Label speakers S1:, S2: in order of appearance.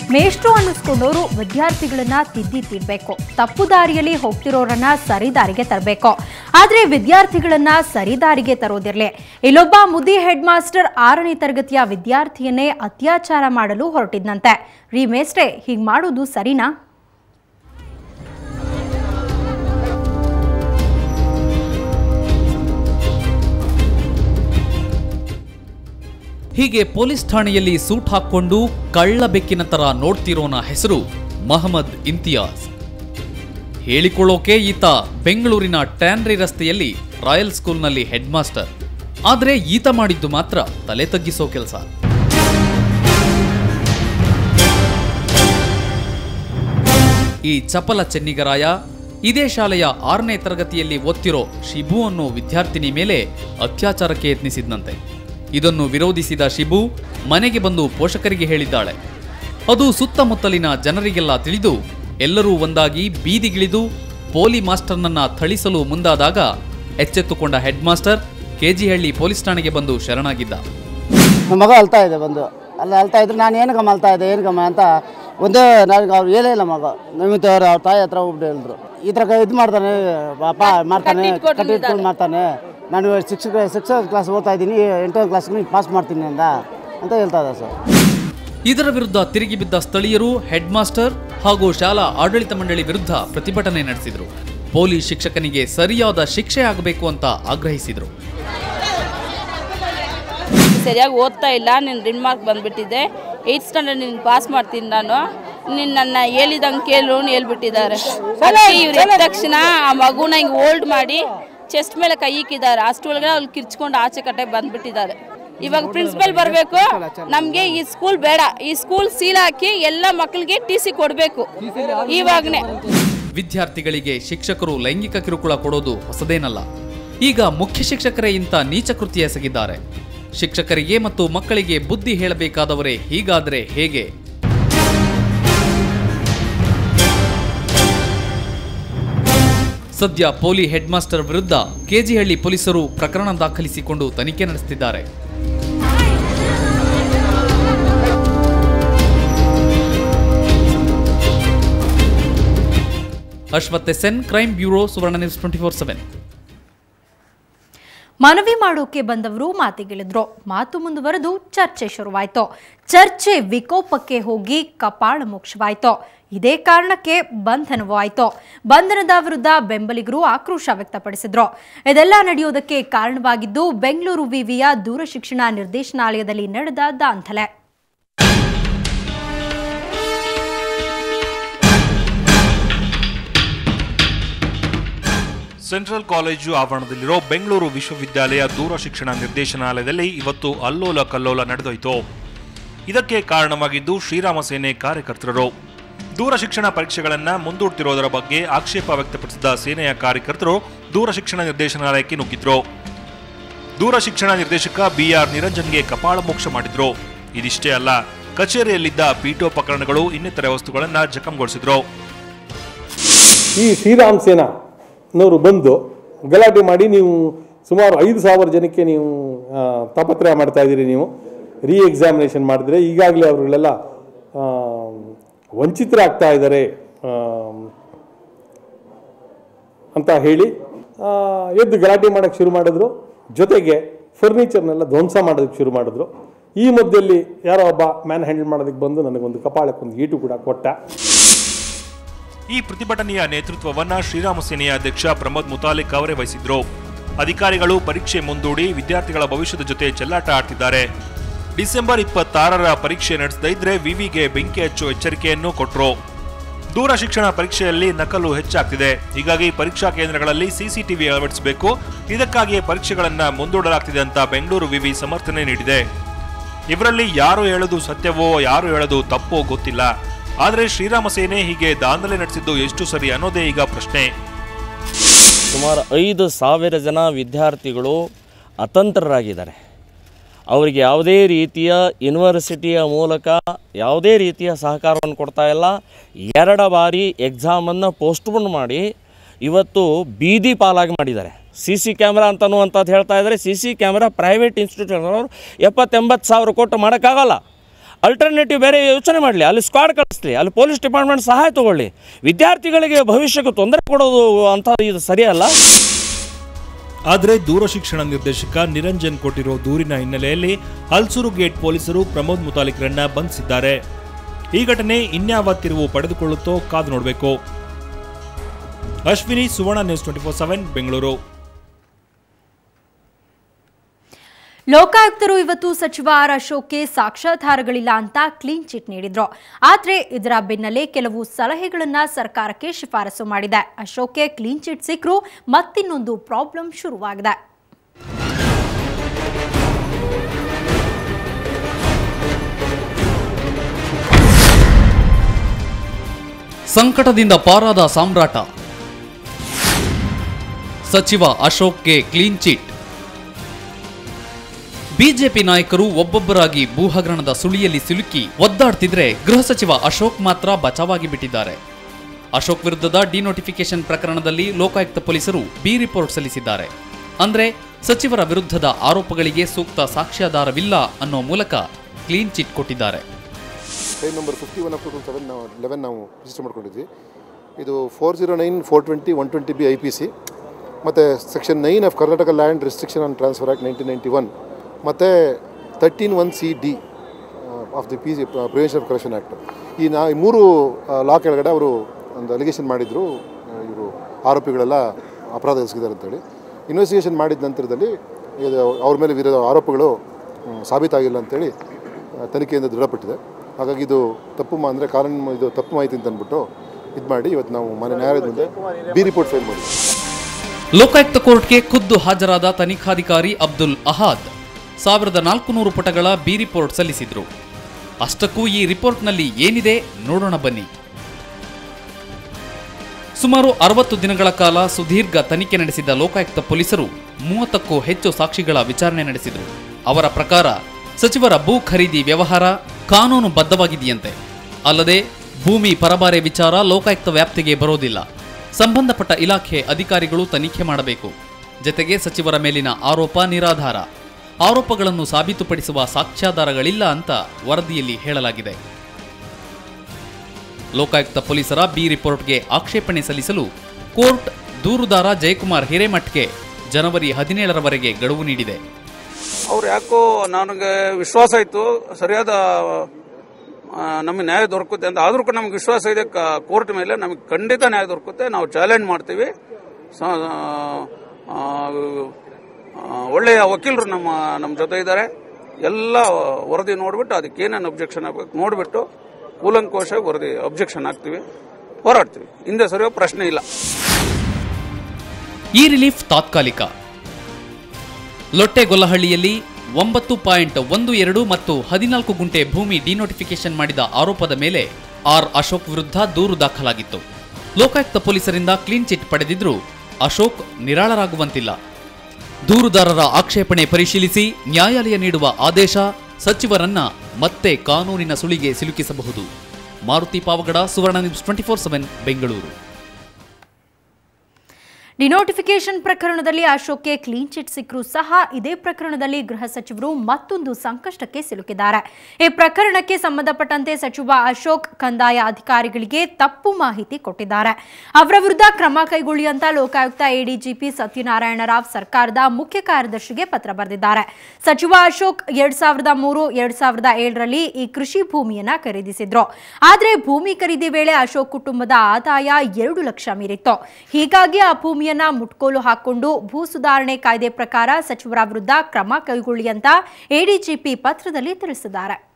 S1: ಮೇಷ್ಟ್ರು ಅನ್ನಿಸ್ಕೊಂಡವರು ವಿದ್ಯಾರ್ಥಿಗಳನ್ನ ತಿದ್ದಿ ತೀಡ್ಬೇಕು ತಪ್ಪು ದಾರಿಯಲ್ಲಿ ಹೋಗ್ತಿರೋರನ್ನ ಸರಿದಾರಿಗೆ ತರಬೇಕು ಆದ್ರೆ ವಿದ್ಯಾರ್ಥಿಗಳನ್ನ ಸರಿದಾರಿಗೆ ತರೋದಿರ್ಲಿ ಇಲ್ಲೊಬ್ಬ ಮುದಿ ಹೆಡ್ ಮಾಸ್ಟರ್ ಆರನೇ ತರಗತಿಯ ವಿದ್ಯಾರ್ಥಿಯನ್ನೇ ಅತ್ಯಾಚಾರ ಮಾಡಲು ಹೊರಟಿದ್ನಂತೆ ರೀ ಮೇಸ್ಟ್ರೆ ಹೀಗ್ ಮಾಡೋದು ಸರಿನಾ
S2: ಹೀಗೆ ಪೊಲೀಸ್ ಠಾಣೆಯಲ್ಲಿ ಸೂಟ್ ಹಾಕ್ಕೊಂಡು ಕಳ್ಳ ಬೆಕ್ಕಿನ ತರ ನೋಡ್ತಿರೋನ ಹೆಸರು ಮಹಮ್ಮದ್ ಇಮ್ತಿಯಾಜ್ ಹೇಳಿಕೊಳ್ಳೋಕೆ ಈತ ಬೆಂಗಳೂರಿನ ಟ್ಯಾನ್ರಿ ರಸ್ತೆಯಲ್ಲಿ ರಾಯಲ್ ಸ್ಕೂಲ್ನಲ್ಲಿ ಹೆಡ್ ಮಾಸ್ಟರ್ ಆದ್ರೆ ಈತ ಮಾಡಿದ್ದು ಮಾತ್ರ ತಲೆ ತಗ್ಗಿಸೋ ಕೆಲಸ ಈ ಚಪಲ ಚೆನ್ನಿಗರಾಯ ಇದೇ ಶಾಲೆಯ ಆರನೇ ತರಗತಿಯಲ್ಲಿ ಓದ್ತಿರೋ ಶಿಬು ಅನ್ನೋ ವಿದ್ಯಾರ್ಥಿನಿ ಮೇಲೆ ಅತ್ಯಾಚಾರಕ್ಕೆ ಯತ್ನಿಸಿದ್ನಂತೆ ಇದನ್ನು ವಿರೋಧಿಸಿದ ಶಿಬು ಮನೆಗೆ ಬಂದು ಪೋಷಕರಿಗೆ ಹೇಳಿದ್ದಾಳೆ ಅದು ಸುತ್ತಮುತ್ತಲಿನ ಜನರಿಗೆಲ್ಲ ತಿಳಿದು ಎಲ್ಲರೂ ಒಂದಾಗಿ ಬೀದಿಗಿಳಿದು ಪೋಲಿ ಮಾಸ್ಟರ್ನನ್ನ ಥಳಿಸಲು ಮುಂದಾದಾಗ ಎಚ್ಚೆತ್ತುಕೊಂಡ ಹೆಡ್ ಮಾಸ್ಟರ್ ಕೆಜಿಹಳ್ಳಿ ಪೊಲೀಸ್ ಠಾಣೆಗೆ ಬಂದು ಶರಣಾಗಿದ್ದ
S3: ನಮ್ಮ ಮಗ ಅಳ್ತಾ ಇದೆ ಬಂದು ಅಲ್ಲಿ ಅಳ್ತಾ ಇದ್ರೆ ನಾನು ಏನು ಗಮ್ಮ ಅಳ್ತಾ ಇದ್ದೆ ಏನು ಗಮ್ಮ ಅಂತ ಒಂದೇ ನನಗೆ ಅವ್ರು ಹೇಳೇ ಇಲ್ಲ ಮಗ ನಮಿತ ಅವ್ರು ಅವ್ರ ತಾಯಿ ಹತ್ರ ಹೋಗ್ಬಿಟ್ಟು ಹೇಳಿದ್ರು ಈ ಥರ ಇದು ಮಾಡ್ತಾನೆ ಪಾಪ ಮಾಡ್ತಾನೆ ಕಟ್ಟಿ ಇಟ್ಕೊಂಡು ಮಾಡ್ತಾನೆ ನಾನು ಶಿಕ್ಷಕ ಶಿಕ್ಷಕ ಕ್ಲಾಸ್ ಓದ್ತಾ ಇದ್ದೀನಿ ಎಂಟನೇ ಕ್ಲಾಸ್ಗೆ ಪಾಸ್ ಮಾಡ್ತೀನಿ ಅಂದ ಅಂತ ಹೇಳ್ತಾ ಇದ್ದ ಸರ್
S2: ಇದರ ವಿರುದ್ಧ ತಿರುಗಿ ಬಿದ್ದ ಸ್ಥಳೀಯರು ಹೆಡ್ ಮಾಸ್ಟರ್ ಹಾಗೂ ಶಾಲಾ ಆಡಳಿತ ಮಂಡಳಿ ವಿರುದ್ಧ ಪ್ರತಿಭಟನೆ ನಡೆಸಿದರು ಪೊಲೀಸ್ ಶಿಕ್ಷಕನಿಗೆ ಸರಿಯಾದ ಶಿಕ್ಷೆ ಆಗಬೇಕು ಅಂತ ಆಗ್ರಹಿಸಿದರು
S4: ಸರಿಯಾಗಿ ಓದ್ತಾ ಇಲ್ಲ ನೀನು ರಿನ್ಮಾರ್ಕ್ ಬಂದ್ಬಿಟ್ಟಿದೆ ಏಯ್ತ್ ಸ್ಟ್ಯಾಂಡರ್ಡ್ ನೀನು ಪಾಸ್ ಮಾಡ್ತೀನಿ ನಾನು ನೀನು ನನ್ನ ಹೇಳಿದಂಗೆ ಕೇಳು ಅಂತ ಹೇಳ್ಬಿಟ್ಟಿದ್ದಾರೆ ಅದಕ್ಕೆ ಇವ್ರು ಎದ್ದ ತಕ್ಷಣ ಆ ಮಗುನ ಹಿಂಗೆ ಹೋಲ್ಡ್ ಮಾಡಿ ಚೆಸ್ಟ್ ಮೇಲೆ ಕೈ ಇಕ್ಕಿದ್ದಾರೆ ಅಷ್ಟೊಳಗಡೆ ಅವ್ಳು ಕಿರ್ಚ್ಕೊಂಡು ಆಚೆ ಕಟ್ಟೆ ಬಂದ್ಬಿಟ್ಟಿದ್ದಾರೆ ಇವಾಗ ಪ್ರಿನ್ಸಿಪಲ್ ಬರಬೇಕು ನಮಗೆ ಈ ಸ್ಕೂಲ್ ಬೇಡ ಈ ಸ್ಕೂಲ್ ಸೀಲ್ ಹಾಕಿ ಎಲ್ಲ ಮಕ್ಕಳಿಗೆ ಟಿ ಸಿ ಕೊಡಬೇಕು ಇವಾಗನೇ
S2: ವಿದ್ಯಾರ್ಥಿಗಳಿಗೆ ಶಿಕ್ಷಕರು ಲೈಂಗಿಕ ಕಿರುಕುಳ ಕೊಡೋದು ಹೊಸದೇನಲ್ಲ ಈಗ ಮುಖ್ಯ ಶಿಕ್ಷಕರೇ ಇಂಥ ನೀಚ ಕೃತ್ಯ ಎಸಗಿದ್ದಾರೆ ಶಿಕ್ಷಕರಿಗೆ ಮತ್ತು ಮಕ್ಕಳಿಗೆ ಬುದ್ಧಿ ಹೇಳಬೇಕಾದವರೇ ಹೀಗಾದ್ರೆ ಹೇಗೆ ಸದ್ಯ ಪೋಲಿ ಹೆಡ್ ಮಾಸ್ಟರ್ ವಿರುದ್ಧ ಕೆಜಿಹಳ್ಳಿ ಪೊಲೀಸರು ಪ್ರಕರಣ ದಾಖಲಿಸಿಕೊಂಡು ತನಿಖೆ ನಡೆಸುತ್ತಿದ್ದಾರೆ Ashwath N crime bureau Suvarna news twenty four seven
S1: ಮನವಿ ಮಾಡೋಕೆ ಬಂದವರು ಮಾತಿಗಿಳಿದ್ರು ಮಾತು ಮುಂದುವರೆದು ಚರ್ಚೆ ಶುರುವಾಯ್ತು ಚರ್ಚೆ ವಿಕೋಪಕ್ಕೆ ಹೋಗಿ ಕಪಾಳ ಮೋಕ್ಷವಾಯ್ತು ಇದೇ ಕಾರಣಕ್ಕೆ ಬಂಧನವೂ ಆಯ್ತು ಬಂಧನದ ವಿರುದ್ಧ ಬೆಂಬಲಿಗರು ಆಕ್ರೋಶ ವ್ಯಕ್ತಪಡಿಸಿದ್ರು ಇದೆಲ್ಲ ನಡೆಯೋದಕ್ಕೆ ಕಾರಣವಾಗಿದ್ದು ಬೆಂಗಳೂರು ವಿವಿಯ ದೂರಶಿಕ್ಷಣ ನಿರ್ದೇಶನಾಲಯದಲ್ಲಿ ನಡೆದ ದಾಂಧಲೆ
S5: ಸೆಂಟ್ರಲ್ ಕಾಲೇಜು ಆವರಣದಲ್ಲಿರೋ ಬೆಂಗಳೂರು ವಿಶ್ವವಿದ್ಯಾಲಯ ದೂರ ಶಿಕ್ಷಣ ನಿರ್ದೇಶನಾಲಯದಲ್ಲಿ ಇವತ್ತು ಅಲ್ಲೋಲ ಕಲ್ಲೋಲ ನಡೆದೋಯ್ತು ಇದಕ್ಕೆ ಕಾರಣವಾಗಿದ್ದು ಶ್ರೀರಾಮ ಸೇನೆ ಕಾರ್ಯಕರ್ತರು ದೂರ ಶಿಕ್ಷಣ ಪರೀಕ್ಷೆಗಳನ್ನ ಮುಂದೂಡ್ತಿರೋದರ ಬಗ್ಗೆ ಆಕ್ಷೇಪ ವ್ಯಕ್ತಪಡಿಸಿದ ಸೇನೆಯ ಕಾರ್ಯಕರ್ತರು ದೂರ ಶಿಕ್ಷಣ ನಿರ್ದೇಶನಾಲಯಕ್ಕೆ ನುಗ್ಗಿದ್ರು ದೂರ ಶಿಕ್ಷಣ ನಿರ್ದೇಶಕ ಬಿಆರ್ ನಿರಂಜನ್ಗೆ ಕಪಾಳ ಮೋಕ್ಷ ಮಾಡಿದ್ರು ಇದಿಷ್ಟೇ ಅಲ್ಲ ಕಚೇರಿಯಲ್ಲಿದ್ದ ಪೀಠೋಪಕರಣಗಳು ಇನ್ನಿತರೆ ವಸ್ತುಗಳನ್ನ ಜಖಂಗೊಳಿಸಿದ್ರು
S6: ಈ ಶ್ರೀರಾಮ್ ಸೇನಾನವರು ಬಂದು ಗಲಾಟೆ ಮಾಡಿ ನೀವು ಸುಮಾರು ಐದು ಸಾವಿರ ಜನಕ್ಕೆ ನೀವು ಆ, ತಾಪತ್ರಯ ಮಾಡ್ತಾ ಇದ್ದೀರಿ ನೀವು ರೀ ಎಕ್ಸಾಮಿನೇಷನ್ ಮಾಡಿದ್ರೆ ಈಗಾಗಲೇ ಅವರುಗಳೆಲ್ಲ ಆ, ವಂಚಿತರಾಗ್ತಾ ಇದ್ದಾರೆ ಆ, ಅಂತ ಹೇಳಿ ಆ, ಎದ್ದು ಗಲಾಟೆ ಮಾಡೋಕ್ಕೆ ಶುರು ಮಾಡಿದ್ರು ಜೊತೆಗೆ ಫರ್ನಿಚರ್ನೆಲ್ಲ ಧ್ವಂಸ ಮಾಡೋದಕ್ಕೆ ಶುರು ಮಾಡಿದ್ರು ಈ ಮಧ್ಯದಲ್ಲಿ ಯಾರೋ ಒಬ್ಬ ಮ್ಯಾನ್ ಹ್ಯಾಂಡಲ್ ಮಾಡೋದಕ್ಕೆ ಬಂದು ನನಗೊಂದು ಕಪಾಳಕ್ಕೊಂದು ಈಟು ಕೂಡ ಕೊಟ್ಟ
S5: ಈ ಪ್ರತಿಭಟನೆಯ ನೇತೃತ್ವವನ್ನ ಶ್ರೀರಾಮ ಸೇನೆಯ ಅಧ್ಯಕ್ಷ ಪ್ರಮೋದ್ ಮುತಾಲಿಕ್ ಅವರೇ ವಹಿಸಿದ್ರು ಅಧಿಕಾರಿಗಳು ಪರೀಕ್ಷೆ ಮುಂದೂಡಿ ವಿದ್ಯಾರ್ಥಿಗಳ ಭವಿಷ್ಯದ ಜೊತೆ ಚೆಲ್ಲಾಟ ಆಡ್ತಿದ್ದಾರೆ ಡಿಸೆಂಬರ್ ಇಪ್ಪತ್ತಾರರ ಪರೀಕ್ಷೆ ನಡೆಸದೇ ಇದ್ರೆ ವಿವಿಗೆ ಬೆಂಕಿ ಹಚ್ಚೋ ಎಚ್ಚರಿಕೆಯನ್ನು ಕೊಟ್ಟರು ದೂರ ಶಿಕ್ಷಣ ಪರೀಕ್ಷೆಯಲ್ಲಿ ನಕಲು ಹೆಚ್ಚಾಗ್ತಿದೆ ಹೀಗಾಗಿ ಪರೀಕ್ಷಾ ಕೇಂದ್ರಗಳಲ್ಲಿ ಸಿಸಿಟಿವಿ ಅಳವಡಿಸಬೇಕು ಇದಕ್ಕಾಗಿಯೇ ಪರೀಕ್ಷೆಗಳನ್ನ ಮುಂದೂಡಲಾಗ್ತಿದೆ ಅಂತ ಬೆಂಗಳೂರು ವಿವಿ ಸಮರ್ಥನೆ ನೀಡಿದೆ ಇವರಲ್ಲಿ ಯಾರು ಹೇಳೋದು ಸತ್ಯವೋ ಯಾರು ಹೇಳೋದು ತಪ್ಪೋ ಗೊತ್ತಿಲ್ಲ ಆದರೆ ಶ್ರೀರಾಮ ಸೇನೆ ಹೀಗೆ ದಾಂಧಲೆ ನಡೆಸಿದ್ದು ಎಷ್ಟು ಸರಿ ಅನ್ನೋದೇ ಈಗ ಪ್ರಶ್ನೆ
S7: ಸುಮಾರು ಐದು ಸಾವಿರ ಜನ ವಿದ್ಯಾರ್ಥಿಗಳು ಅತಂತ್ರರಾಗಿದ್ದಾರೆ ಅವರಿಗೆ ಯಾವುದೇ ರೀತಿಯ ಯೂನಿವರ್ಸಿಟಿಯ ಮೂಲಕ ಯಾವುದೇ ರೀತಿಯ ಸಹಕಾರವನ್ನು ಕೊಡ್ತಾ ಇಲ್ಲ ಎರಡು ಬಾರಿ ಎಕ್ಸಾಮನ್ನು ಪೋಸ್ಟ್ಪೋನ್ ಮಾಡಿ ಇವತ್ತು ಬೀದಿ ಪಾಲಾಗಿ ಮಾಡಿದ್ದಾರೆ ಸಿ ಸಿ ಕ್ಯಾಮ್ರಾ ಅಂತನ್ನುವಂಥದ್ದು ಹೇಳ್ತಾ ಇದ್ದಾರೆ ಸಿ ಸಿ ಕ್ಯಾಮ್ರಾ ಪ್ರೈವೇಟ್ ಇನ್ಸ್ಟಿಟ್ಯೂಟ್ನವರು ಎಪ್ಪತ್ತೆಂಬತ್ತು ಸಾವಿರ ಕೊಟ್ಟು ಮಾಡೋಕ್ಕಾಗಲ್ಲ ಅಲ್ಟರ್ನೇಟಿವ್ ಬೇರೆ ಯೋಚನೆ ಮಾಡಲಿ ಅಲ್ಲಿ ಸ್ಕ್ವಾಡ್ ಕಳಿಸ್ಲಿ ಅಲ್ಲಿ ಪೊಲೀಸ್ ಡಿಪಾರ್ಟ್ಮೆಂಟ್ ಸಹಾಯ ತಗೊಳ್ಳಿ ವಿದ್ಯಾರ್ಥಿಗಳಿಗೆ ಭವಿಷ್ಯಕ್ಕೆ ತೊಂದರೆ ಕೊಡೋದು ಅಂತ ಇದು ಸರಿಯಲ್ಲ
S5: ಆದರೆ ದೂರಶಿಕ್ಷಣ ನಿರ್ದೇಶಕ ನಿರಂಜನ್ ಕೊಟ್ಟಿರೋ ದೂರಿನ ಹಿನ್ನೆಲೆಯಲ್ಲಿ ಹಲ್ಸೂರು ಗೇಟ್ ಪೊಲೀಸರು ಪ್ರಮೋದ್ ಮುತಾಲಿಕ್ರನ್ನ ಬಂಧಿಸಿದ್ದಾರೆ ಈ ಘಟನೆ ಇನ್ಯಾವ ತಿರುವು ಪಡೆದುಕೊಳ್ಳುತ್ತೋ ಕಾದು ನೋಡಬೇಕು Ashwini Suvarna news twenty four seven Bengaluru
S1: ಲೋಕಾಯುಕ್ತರು ಇವತ್ತು ಸಚಿವ ಆರ್ ಅಶೋಕ್ಗೆ ಸಾಕ್ಷ್ಯಾಧಾರಗಳಿಲ್ಲ ಅಂತ ಕ್ಲೀನ್ ಚಿಟ್ ನೀಡಿದ್ರು ಆದ್ರೆ ಇದರ ಬೆನ್ನಲ್ಲೇ ಕೆಲವು ಸಲಹೆಗಳನ್ನ ಸರ್ಕಾರಕ್ಕೆ ಶಿಫಾರಸು ಮಾಡಿದೆ ಅಶೋಕ್ಗೆ ಕ್ಲೀನ್ ಚಿಟ್ ಸಿಕ್ಕರೂ ಮತ್ತಿನ್ನೊಂದು ಪ್ರಾಬ್ಲಮ್ ಶುರುವಾಗಿದೆ
S2: ಸಂಕಟದಿಂದ ಪಾರಾದ ಸಾಮ್ರಾಟ ಸಚಿವ ಅಶೋಕ್ಗೆ ಕ್ಲೀನ್ ಚಿಟ್ ಬಿಜೆಪಿ ನಾಯಕರು ಒಬ್ಬೊಬ್ಬರಾಗಿ ಭೂಹಗರಣದ ಸುಳಿಯಲ್ಲಿ ಸಿಲುಕಿ ಒದ್ದಾಡ್ತಿದ್ರೆ ಗೃಹ ಸಚಿವ ಅಶೋಕ್ ಮಾತ್ರ ಬಚಾವಾಗಿ ಬಿಟ್ಟಿದ್ದಾರೆ ಅಶೋಕ್ ವಿರುದ್ಧದ ಡಿನೋಟಿಫಿಕೇಶನ್ ಪ್ರಕರಣದಲ್ಲಿ ಲೋಕಾಯುಕ್ತ ಪೊಲೀಸರು ಬಿ ರಿಪೋರ್ಟ್ ಸಲ್ಲಿಸಿದ್ದಾರೆ ಅಂದ್ರೆ ಸಚಿವರ ವಿರುದ್ಧದ ಆರೋಪಗಳಿಗೆ ಸೂಕ್ತ ಸಾಕ್ಷ್ಯಾಧಾರವಿಲ್ಲ ಅನ್ನೋ ಮೂಲಕ ಕ್ಲೀನ್ ಚಿಟ್ ಕೊಟ್ಟಿದ್ದಾರೆ
S8: claim number fifty one of two seven ನಾವು ಲೆವೆನ್ ನಾವು ರಿಜಿಸ್ಟರ್ ಮಾಡ್ಕೊಂಡಿದ್ವಿ ಇದು four zero nine four twenty one twenty B I P C ಮತ್ತು section nine of Karnataka land restriction on transfer act nineteen ninety one ಮತ್ತು thirteen one C D of the P C prevention of corruption act ಈ ನಾ ಈ ಮೂರು ಲಾ ಕೆಳಗಡೆ ಅವರು ಒಂದು allegation ಮಾಡಿದರು ಇವರು ಆರೋಪಿಗಳೆಲ್ಲ ಅಪರಾಧ ಎಸಗಿದ್ದಾರೆ ಅಂತೇಳಿ ಇನ್ವೆಸ್ಟಿಗೇಷನ್ ಮಾಡಿದ ನಂತರದಲ್ಲಿ ಇದು ಅವ್ರ ಮೇಲೆ ವಿರೋಧ ಆರೋಪಗಳು ಹ್ಮ್, ಸಾಬೀತಾಗಿಲ್ಲ ಅಂತೇಳಿ ಆ, ತನಿಖೆಯಿಂದ ದೃಢಪಟ್ಟಿದೆ ಹಾಗಾಗಿ ಇದು ತಪ್ಪು ಮಾ ಅಂದರೆ ಕಾನೂನು ಇದು ತಪ್ಪು ಮಾಹಿತಿ ಅಂತ ಅಂದ್ಬಿಟ್ಟು ಇದು ಮಾಡಿ ಇವತ್ತು ನಾವು ಮನೆ ನ್ಯಾಯಾಲಯದ ಮುಂದೆ ಬಿ ರಿಪೋರ್ಟ್ ಫೈಲ್ ಮಾಡಿದ್ವಿ
S2: ಲೋಕಾಯುಕ್ತ ಕೋರ್ಟ್ಗೆ ಖುದ್ದು ಹಾಜರಾದ ತನಿಖಾಧಿಕಾರಿ ಅಬ್ದುಲ್ ಅಹಾದ್ ಸಾವಿರದ ನಾಲ್ಕುನೂರು ಪುಟಗಳ ಬಿ ರಿಪೋರ್ಟ್ ಸಲ್ಲಿಸಿದ್ರು ಅಷ್ಟಕ್ಕೂ ಈ ರಿಪೋರ್ಟ್ನಲ್ಲಿ ಏನಿದೆ ನೋಡೋಣ ಬನ್ನಿ ಸುಮಾರು ಅರವತ್ತು ದಿನಗಳ ಕಾಲ ಸುದೀರ್ಘ ತನಿಖೆ ನಡೆಸಿದ ಲೋಕಾಯುಕ್ತ ಪೊಲೀಸರು ಮೂವತ್ತಕ್ಕೂ ಹೆಚ್ಚು ಸಾಕ್ಷಿಗಳ ವಿಚಾರಣೆ ನಡೆಸಿದರು ಅವರ ಪ್ರಕಾರ ಸಚಿವರ ಭೂ ಖರೀದಿ ವ್ಯವಹಾರ ಕಾನೂನು ಬದ್ಧವಾಗಿದೆಯಂತೆ ಅಲ್ಲದೆ ಭೂಮಿ ಪರಬಾರೆ ವಿಚಾರ ಲೋಕಾಯುಕ್ತ ವ್ಯಾಪ್ತಿಗೆ ಬರೋದಿಲ್ಲ ಸಂಬಂಧಪಟ್ಟ ಇಲಾಖೆ ಅಧಿಕಾರಿಗಳು ತನಿಖೆ ಮಾಡಬೇಕು ಜತೆಗೆ ಸಚಿವರ ಮೇಲಿನ ಆರೋಪ ನಿರಾಧಾರ ಆರೋಪಗಳನ್ನು ಸಾಬೀತುಪಡಿಸುವ ಸಾಕ್ಷ್ಯಾಧಾರಗಳಿಲ್ಲ ಅಂತ ವರದಿಯಲ್ಲಿ ಹೇಳಲಾಗಿದೆ ಲೋಕಾಯುಕ್ತ ಪೊಲೀಸರ ಬಿ ರಿಪೋರ್ಟ್ಗೆ ಆಕ್ಷೇಪಣೆ ಸಲ್ಲಿಸಲು ಕೋರ್ಟ್ ದೂರುದಾರ ಜಯಕುಮಾರ್ ಹಿರೇಮಠ್ಗೆ ಜನವರಿ ಹದಿನೇಳರವರೆಗೆ ಗಡುವು ನೀಡಿದೆ
S9: ಅವ್ರು ಯಾಕೋ ನನಗೆ ವಿಶ್ವಾಸ ಇತ್ತು ಸರಿಯಾದ ಆ, ನಮಗೆ ನ್ಯಾಯ ದೊರಕುತ್ತೆ ಅಂತ ಆದ್ರೂ ಕೂಡ ನಮ್ಗೆ ವಿಶ್ವಾಸ ಇದೆ ಕ- ಕೋರ್ಟ್ ಮೇಲೆ ನಮಗೆ ಖಂಡಿತ ನ್ಯಾಯ ದೊರಕುತ್ತೆ ನಾವು ಚಾಲೆಂಜ್ ಮಾಡ್ತೀವಿ ಸ- ಆ, ಆ, ಒಳ್ಳೆಯ ವಕೀಲರು ನಮ್ಮ ನಮ್ಮ ಜೊತೆ ಇದ್ದಾರೆ ಎಲ್ಲ ವರದಿ ನೋಡ್ಬಿಟ್ಟು ಅದಕ್ಕೆ ಏನೇನು ಅಬ್ಜೆಕ್ಷನ್ ಆಗಬೇಕು ನೋಡ್ಬಿಟ್ಟು ಕೂಲಂಕೋಶ ವರದಿ ಅಬ್ಜೆಕ್ಷನ್ ಹಾಕ್ತೀವಿ ಹೋರಾಡ್ತೀವಿ ಹಿಂದೆ ಸರಿಯೋ ಪ್ರಶ್ನೆ ಇಲ್ಲ
S2: ಈ ರಿಲೀಫ್ ತಾತ್ಕಾಲಿಕ ಲೊಟ್ಟೆಗೊಲ್ಲಹಳ್ಳಿಯಲ್ಲಿ ಒಂಬತ್ತು ಪಾಯಿಂಟ್ ಒಂದು ಎರಡು ಮತ್ತು ಹದಿನಾಲ್ಕು ಗುಂಟೆ ಭೂಮಿ ಡಿನೋಟಿಫಿಕೇಶನ್ ಮಾಡಿದ ಆರೋಪದ ಮೇಲೆ ಆರ್ ಅಶೋಕ್ ವಿರುದ್ಧ ದೂರು ದಾಖಲಾಗಿತ್ತು ಲೋಕಾಯುಕ್ತ ಪೊಲೀಸರಿಂದ ಕ್ಲೀನ್ ಚಿಟ್ ಪಡೆದಿದ್ರೂ ಅಶೋಕ್ ನಿರಾಳರಾಗುವಂತಿಲ್ಲ ದೂರುದಾರರ ಆಕ್ಷೇಪಣೆ ಪರಿಶೀಲಿಸಿ ನ್ಯಾಯಾಲಯ ನೀಡುವ ಆದೇಶ ಸಚಿವರನ್ನ ಮತ್ತೆ ಕಾನೂನಿನ ಸುಳಿಗೆ ಸಿಲುಕಿಸಬಹುದು Maruti Pavagada Suvarna news twenty four seven Bengaluru
S1: denotification ಪ್ರಕರಣದಲ್ಲಿ ಅಶೋಕ್ಗೆ ಕ್ಲೀನ್ ಚಿಟ್ ಸಿಕ್ಕರೂ ಸಹ ಇದೇ ಪ್ರಕರಣದಲ್ಲಿ ಗೃಹ ಸಚಿವರು ಮತ್ತೊಂದು ಸಂಕಷ್ಟಕ್ಕೆ ಸಿಲುಕಿದ್ದಾರೆ ಈ ಪ್ರಕರಣಕ್ಕೆ ಸಂಬಂಧಪಟ್ಟಂತೆ ಸಚಿವ ಅಶೋಕ್ ಕಂದಾಯ ಅಧಿಕಾರಿಗಳಿಗೆ ತಪ್ಪು ಮಾಹಿತಿ ಕೊಟ್ಟಿದ್ದಾರೆ ಅವರ ವಿರುದ್ಧ ಕ್ರಮ ಕೈಗೊಳ್ಳಿ ಅಂತ ಲೋಕಾಯುಕ್ತ ಎಡಿಜಿಪಿ ಸತ್ಯನಾರಾಯಣ ರಾವ್ ಸರ್ಕಾರದ ಮುಖ್ಯ ಕಾರ್ಯದರ್ಶಿಗೆ ಪತ್ರ ಬರೆದಿದ್ದಾರೆ ಸಚಿವ ಅಶೋಕ್ ಎರಡ್ ಸಾವಿರದ ಮೂರು ಎರಡ್ ಸಾವಿರದ ಏಳರಲ್ಲಿ ಈ ಕೃಷಿ ಭೂಮಿಯನ್ನ ಖರೀದಿಸಿದ್ರು ಆದ್ರೆ ಭೂಮಿ ಖರೀದಿ ವೇಳೆ ಅಶೋಕ್ ಕುಟುಂಬದ ಆದಾಯ ಎರಡು ಲಕ್ಷ ಮೀರಿತ್ತು ಹೀಗಾಗಿ ಆ ಭೂಮಿಯನ್ನ ಮುಟ್ಕೋಲು ಹಾಕೊಂಡು ಭೂ ಸುಧಾರಣೆ ಕಾಯ್ದೆ ಪ್ರಕಾರ ಸಚಿವರ ವಿರುದ್ಧ ಕ್ರಮ ಕೈಗೊಳ್ಳಿ ಅಂತ ಎಡಿಜಿಪಿ ಪತ್ರದಲ್ಲಿ ತಿಳಿಸಿದ್ದಾರೆ